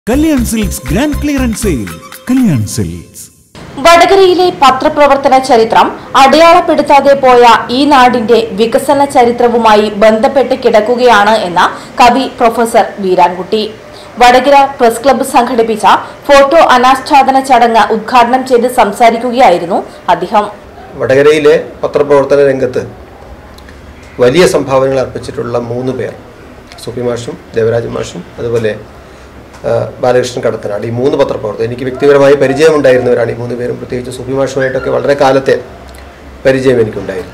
Kalyan Silks grand clearance sale Kalyan Silks വടകരയിലെ പത്രപ്രവർത്തന ചരിത്രം അടയാളപ്പെടുത്താതെ പോയ ഈ നാടിന്റെ വികസന ചരിത്രവുമായി ബന്ധപ്പെട്ട് കിടക്കുകയാണ് എന്ന കവി professor Veerankutty Vadakara press club സംഘടിപ്പിച്ച ഫോട്ടോ അനാച്ഛാദന ചടങ്ങ് ഉദ്ഘാടനം ചെയ്ത് സംസാരിക്കുകയായിരുന്നു അദ്ദേഹം വടകരയിലെ പത്രപ്രവർത്തന രംഗത്ത് വലിയ സംഭാവനകൾ അർപ്പിച്ചിട്ടുള്ള മൂന്ന് പേർ സുപ്പി മാഷും ദേവരാജ മാഷും അതുപോലെ ആ, ബാലകൃഷ്ണൻ കടത്തനാട് ഈ മൂന്ന് പത്രപ്രവർത്തകർ എനിക്ക് വ്യക്തിപരമായി പരിചയമുണ്ടായിരുന്നവരാണ് ഈ മൂന്ന് പേരും പ്രത്യേകിച്ച് സുപ്പി മാഷുമായിട്ടൊക്കെ വളരെ കാലത്തെ പരിചയം എനിക്കുണ്ടായിരുന്നു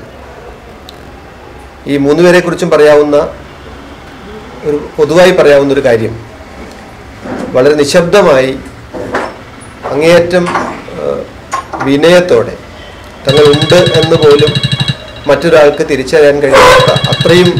ഈ മൂന്ന് പേരെ കുറിച്ചും പറയാവുന്ന ഒരു പൊതുവായി പറയാവുന്ന ഒരു കാര്യം വളരെ നിശബ്ദമായി അങ്ങേയറ്റം ആ, വിനയത്തോടെ തങ്ങളുണ്ട് എന്ന് പോലും മറ്റൊരാൾക്ക് തിരിച്ചറിയാൻ കഴിയാത്ത അത്രയും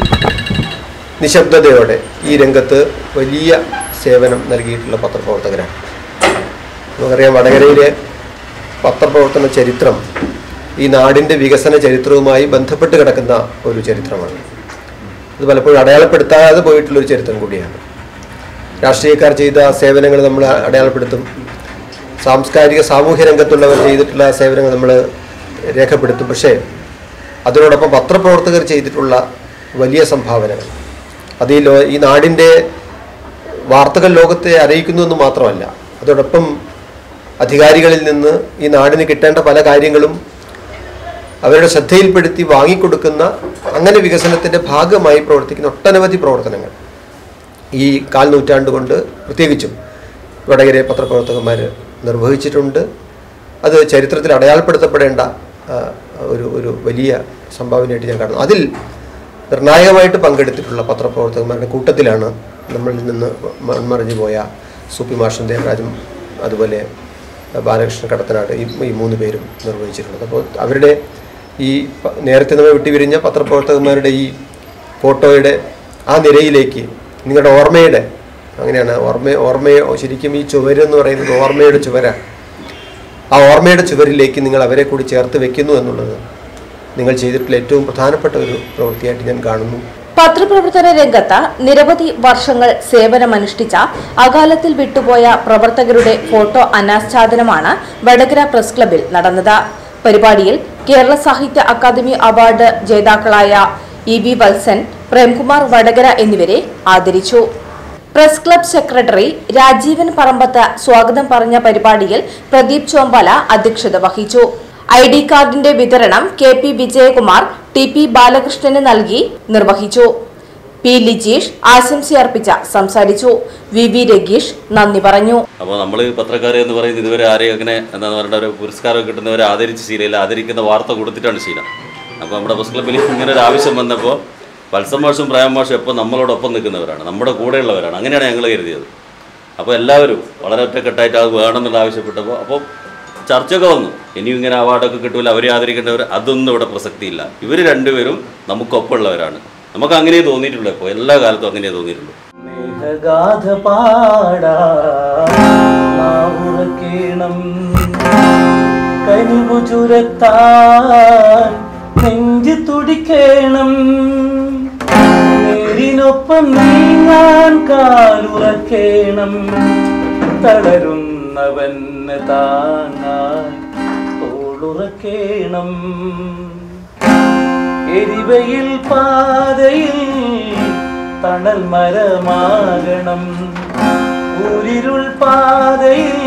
നിശബ്ദതയോടെ ഈ രംഗത്ത് വലിയ സേവനം നൽകിയിട്ടുള്ള പത്രപ്രവർത്തകരാണ് നമുക്കറിയാം വടകരയിലെ പത്രപ്രവർത്തന ചരിത്രം ഈ നാടിൻ്റെ വികസന ചരിത്രവുമായി ബന്ധപ്പെട്ട് കിടക്കുന്ന ഒരു ചരിത്രമാണ് അത് പലപ്പോഴും അടയാളപ്പെടുത്താതെ പോയിട്ടുള്ളൊരു ചരിത്രം കൂടിയാണ് രാഷ്ട്രീയക്കാർ ചെയ്ത സേവനങ്ങൾ നമ്മൾ അടയാളപ്പെടുത്തും സാംസ്കാരിക സാമൂഹ്യ രംഗത്തുള്ളവർ ചെയ്തിട്ടുള്ള സേവനങ്ങൾ നമ്മൾ രേഖപ്പെടുത്തും പക്ഷേ അതിനോടൊപ്പം പത്രപ്രവർത്തകർ ചെയ്തിട്ടുള്ള വലിയ സംഭാവനകൾ അത് ഈ ലോ ഈ നാടിൻ്റെ വാർത്തകൾ ലോകത്തെ അറിയിക്കുന്നു എന്ന് മാത്രമല്ല അതോടൊപ്പം അധികാരികളിൽ നിന്ന് ഈ നാടിന് കിട്ടേണ്ട പല കാര്യങ്ങളും അവരുടെ ശ്രദ്ധയിൽപ്പെടുത്തി വാങ്ങിക്കൊടുക്കുന്ന അങ്ങനെ വികസനത്തിൻ്റെ ഭാഗമായി പ്രവർത്തിക്കുന്ന ഒട്ടനവധി പ്രവർത്തനങ്ങൾ ഈ കാൽ നൂറ്റാണ്ട് കൊണ്ട് പ്രത്യേകിച്ചും വടകര പത്രപ്രവർത്തകന്മാർ നിർവഹിച്ചിട്ടുണ്ട് അത് ചരിത്രത്തിൽ അടയാളപ്പെടുത്തപ്പെടേണ്ട ആ, ഒരു ഒരു വലിയ സംഭാവനയായിട്ട് ഞാൻ കാണുന്നു അതിൽ നിർണായകമായിട്ട് പങ്കെടുത്തിട്ടുള്ള പത്രപ്രവർത്തകന്മാരുടെ കൂട്ടത്തിലാണ് നമ്മളിൽ നിന്ന് മൺമറിഞ്ഞു പോയ സൂപ്പി മാഷൻ ദേവരാജും അതുപോലെ ബാലകൃഷ്ണ കടത്തനാട് ഈ ഈ മൂന്ന് പേരും നിർവഹിച്ചിട്ടുള്ളത് അപ്പോൾ അവരുടെ ഈ പ- നേരത്തെ നമ്മൾ വിട്ടുപിരിഞ്ഞ പത്രപ്രവർത്തകന്മാരുടെ ഈ ഫോട്ടോയുടെ ആ നിരയിലേക്ക് നിങ്ങളുടെ ഓർമ്മയുടെ അങ്ങനെയാണ് ഓർമ്മ ഓർമ്മയെ ശരിക്കും ഈ ചുവര് എന്ന് പറയുന്നത് ഓർമ്മയുടെ ചുവരാണ് ആ ഓർമ്മയുടെ ചുവരിലേക്ക് നിങ്ങൾ അവരെ കൂടി ചേർത്ത് വെക്കുന്നു എന്നുള്ളത് നിങ്ങൾ ചെയ്തിട്ടുള്ള ഏറ്റവും പ്രധാനപ്പെട്ട ഒരു പ്രവൃത്തിയായിട്ട് ഞാൻ കാണുന്നു പത്രപ്രവർത്തന രംഗത്ത് നിരവധി വർഷങ്ങൾ സേവനമനുഷ്ഠിച്ച അകാലത്തിൽ വിട്ടുപോയ പ്രവർത്തകരുടെ ഫോട്ടോ അനാച്ഛാദനമാണ് വടകര പ്രസ് ക്ലബിൽ നടന്നത് പരിപാടിയിൽ കേരള സാഹിത്യ അക്കാദമി അവാർഡ് ജേതാക്കളായ ഇ വി വത്സൻ പ്രേംകുമാർ വടകര എന്നിവരെ ആദരിച്ചു press club secretary Rajeevan Parambath സ്വാഗതം പറഞ്ഞ പരിപാടിയിൽ പ്രദീപ് ചോമ്പാല അധ്യക്ഷത വഹിച്ചു ഐ ഡി കാർഡിന്റെ വിതരണം K P Vijayakumar T P ബാലകൃഷ്ണന് നൽകി നിർവഹിച്ചു പി ലിജീഷ് ആശംസയർപ്പിച്ച സംസാരിച്ചു വി വി രഗീഷ് നന്ദി പറഞ്ഞു അപ്പോൾ നമ്മൾ പത്രക്കാർ എന്ന് പറയുന്നത് ഇതുവരെ ആരെയും അങ്ങനെ എന്താ പറയുക ഒരു പുരസ്കാരം കിട്ടുന്നവരെ ആദരിച്ച് ശീലമില്ല ആദരിക്കുന്ന വാർത്ത കൊടുത്തിട്ടാണ് ശീലം അപ്പോൾ നമ്മുടെ പ്രസ് ക്ലബ്ബിൽ ഇങ്ങനെ ഒരു ആവശ്യം വന്നപ്പോൾ വത്സം മാഷും പ്രേം മാഷും എപ്പോൾ നമ്മളോടൊപ്പം നിൽക്കുന്നവരാണ് നമ്മുടെ കൂടെയുള്ളവരാണ് അങ്ങനെയാണ് ഞങ്ങൾ കരുതിയത് അപ്പോൾ എല്ലാവരും വളരെ ഒറ്റക്കെട്ടായിട്ട് അത് വേണമെന്നുള്ള ആവശ്യപ്പെട്ടപ്പോൾ അപ്പോൾ ചർച്ചയൊക്കെ വന്നു ഇനിയും ഇങ്ങനെ അവാർഡൊക്കെ കിട്ടൂല അവരെ ആദരിക്കേണ്ടവർ അതൊന്നും ഇവിടെ പ്രസക്തിയില്ല ഇവർ രണ്ടുപേരും നമുക്കൊപ്പമുള്ളവരാണ് നമുക്ക് അങ്ങനെ തോന്നിയിട്ടുള്ളൂ ഇപ്പോൾ എല്ലാ കാലത്തും അങ്ങനെ തോന്നിയിട്ടുള്ളൂ മേഘഗാഥ പാടാ ഉറക്കേണം കനിവു ചുരത്താൻ നെഞ്ചു തുടിക്കേണം നേരിനൊപ്പം നീങ്ങാൻ കാലുറക്കേണം തളരുന്നവന് താങ്ങാൻ തോളുറക്കേണം എരിവയിൽ പാതയിൽ തണൽ മരമാകണം ഊരിരുൾ പാതയിൽ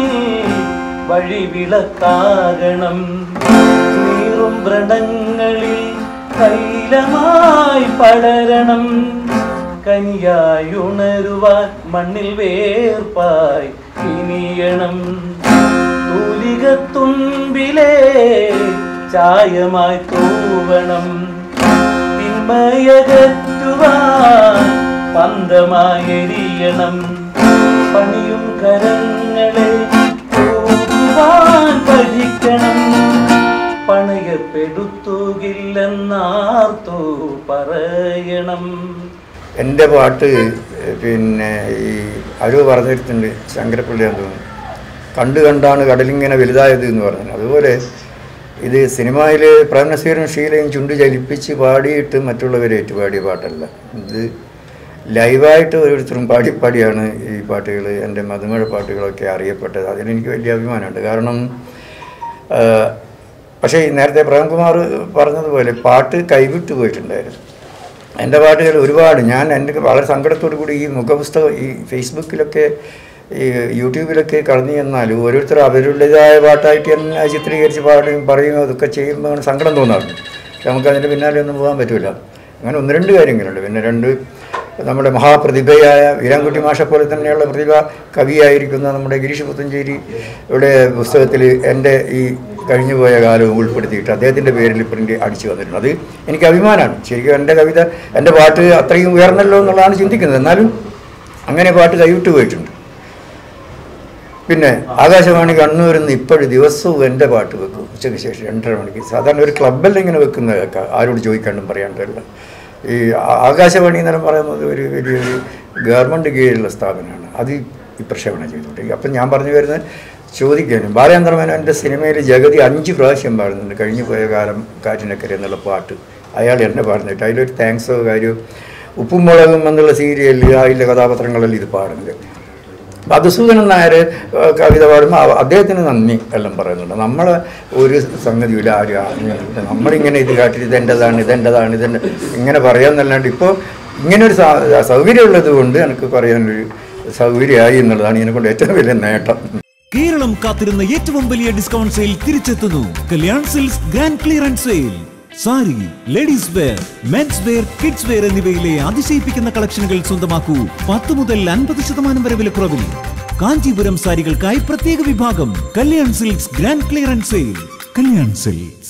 വഴിവിളക്കാകണം നീറും വ്രണങ്ങളിൽ തൈലമായി പടരണം കനിയായി ഉണരുവാൻ മണ്ണിൽ വേർപ്പായി ഇനിയണം തൂലികത്തുമ്പിലെ ചായമായി തൂവണം തിന്മയകറ്റുവാൻ പന്തമായി എരിയണം പണിയും കരങ്ങളെ പോകുവാൻ പഠിക്കണം പണയപ്പെടുത്തുകില്ലെന്നാർത്തു പറയണം എൻ്റെ പാട്ട് പിന്നെ ഈ അരുവ് പറഞ്ഞിട്ടുണ്ട് ശങ്കരപ്പിള്ളിയാന്ന് തോന്നുന്നു കണ്ടു കണ്ടാണ് കടലിങ്ങനെ വലുതായത് എന്ന് പറഞ്ഞു അതുപോലെ ഇത് സിനിമയിൽ പ്രേംനസീറും ഷീലയും ചുണ്ട് ചലിപ്പിച്ച് പാടിയിട്ട് മറ്റുള്ളവരെ ഏറ്റുപാടിയ പാട്ടല്ല ഇത് ലൈവായിട്ട് ഓരോരുത്തരും പാടി പാടിയാണ് ഈ പാട്ടുകൾ എൻ്റെ മധുമഴ പാട്ടുകളൊക്കെ അറിയപ്പെട്ടത് അതിലെനിക്ക് വലിയ അഭിമാനമുണ്ട് കാരണം ആ, പക്ഷേ ഈ നേരത്തെ പ്രേംകുമാർ പറഞ്ഞതുപോലെ പാട്ട് കൈവിട്ടു പോയിട്ടുണ്ടായിരുന്നു എൻ്റെ പാട്ടുകൾ ഒരുപാട് ഞാൻ എൻ്റെ വളരെ സങ്കടത്തോടു കൂടി ഈ മുഖപുസ്തകം ഈ ഫേസ്ബുക്കിലൊക്കെ ഈ യൂട്യൂബിലൊക്കെ കടന്നു ചെന്നാൽ ഓരോരുത്തർ അവരുടേതായ പാട്ടായിട്ട് തന്നെ അത് ചിത്രീകരിച്ച് പാടുകയും പറയുകയും അതൊക്കെ ചെയ്യുമ്പോൾ അങ്ങനെ സങ്കടം തോന്നാറുണ്ട് പക്ഷെ നമുക്ക് അതിൻ്റെ പിന്നാലെ ഒന്നും പോകാൻ പറ്റില്ല അങ്ങനെ ഒന്ന് രണ്ട് കാര്യങ്ങളുണ്ട് പിന്നെ രണ്ട് നമ്മുടെ മഹാപ്രതിഭയായ വീരാൻകുട്ടി മാഷെ പോലെ തന്നെയുള്ള പ്രതിഭ കവിയായിരിക്കുന്ന നമ്മുടെ ഗിരീഷ് പുത്തഞ്ചേരി ഇവിടെ പുസ്തകത്തിൽ എൻ്റെ ഈ കഴിഞ്ഞുപോയ കാലവും ഉൾപ്പെടുത്തിയിട്ട് അദ്ദേഹത്തിൻ്റെ പേരിൽ പ്രിൻ്റ് അടിച്ചു വന്നിട്ടുണ്ട് അത് എനിക്ക് അഭിമാനമാണ് ശരിക്കും എൻ്റെ കവിത എൻ്റെ പാട്ട് അത്രയും ഉയർന്നല്ലോ എന്നുള്ളതാണ് ചിന്തിക്കുന്നത് എന്നാലും അങ്ങനെ പാട്ട് കൈവിട്ട് പോയിട്ടുണ്ട് പിന്നെ ആകാശവാണി കണ്ണൂരിൽ നിന്ന് ഇപ്പോഴും ദിവസവും എൻ്റെ പാട്ട് വെക്കും ഉച്ചയ്ക്ക് ശേഷം രണ്ടര മണിക്ക് സാധാരണ ഒരു ക്ലബ്ബിൽ ഇങ്ങനെ വെക്കുന്ന കേൾക്കാം ആരോട് ചോദിക്കാണ്ടും പറയാണ്ടല്ല ഈ ആ- ആകാശവാണി എന്നെല്ലാം പറയുന്നത് ഒരു വലിയൊരു ഗവൺമെൻറ് കീഴിലുള്ള സ്ഥാപനമാണ് അത് ഈ പ്രക്ഷേപണം ചെയ്തുകൊണ്ടിരിക്കും അപ്പം ഞാൻ പറഞ്ഞു വരുന്നത് ചോദിക്കാനും ബാലചന്ദ്രമേനോൻ്റെ സിനിമയിൽ ജഗതി അഞ്ച് പ്രാവശ്യം പാടുന്നുണ്ട് കഴിഞ്ഞു പോയ കാലം കാറ്റിനക്കര എന്നുള്ള പാട്ട് അയാൾ എന്നെ പാടുന്നിട്ട് അതിലൊരു താങ്ക്സോ കാര്യമോ ഉപ്പും മുളകും എന്നുള്ള സീരിയലിൽ അതിലെ കഥാപാത്രങ്ങളിൽ ഇത് പാടുന്നുണ്ട് മധുസൂദനൻ നായർ ഏഹ്, കവിത പാടുമ്പോൾ അവ- അദ്ദേഹത്തിന് നന്ദി എല്ലാം പറയുന്നുണ്ട് നമ്മൾ ഒരു സംഗതിയില്ല ആരും അറിഞ്ഞില്ല നമ്മളിങ്ങനെ ഇത് കാട്ടി ഇതെൻ്റെതാണ് ഇതെൻ്റെതാണ് ഇതെൻ്റെ ഇങ്ങനെ പറയാമെന്നല്ലാണ്ട് ഇപ്പോൾ ഇങ്ങനെ ഒരു സ- സൗകര്യമുള്ളത് കൊണ്ട് എനിക്ക് പറയാനൊരു സൗകര്യമായി എന്നുള്ളതാണ് ഇതിനെക്കൊണ്ട് ഏറ്റവും വലിയ നേട്ടം കേരളം കാത്തിരുന്ന ഏറ്റവും വലിയ ഡിസ്കൗണ്ട് സെയിൽ തിരിച്ചെത്തുന്നു Kalyan Silks grand clearance sale sari ladies wear men's wear kids wear എന്നിവയിലെ അതിശയിപ്പിക്കുന്ന കളക്ഷനുകൾ സ്വന്തമാക്കൂ പത്ത് മുതൽ അൻപത് ശതമാനം വരെ വിലക്കുറവിൽ കാഞ്ചീപുരം സാരികൾക്കായി പ്രത്യേക വിഭാഗം Kalyan Silks grand clearance sale Kalyan silk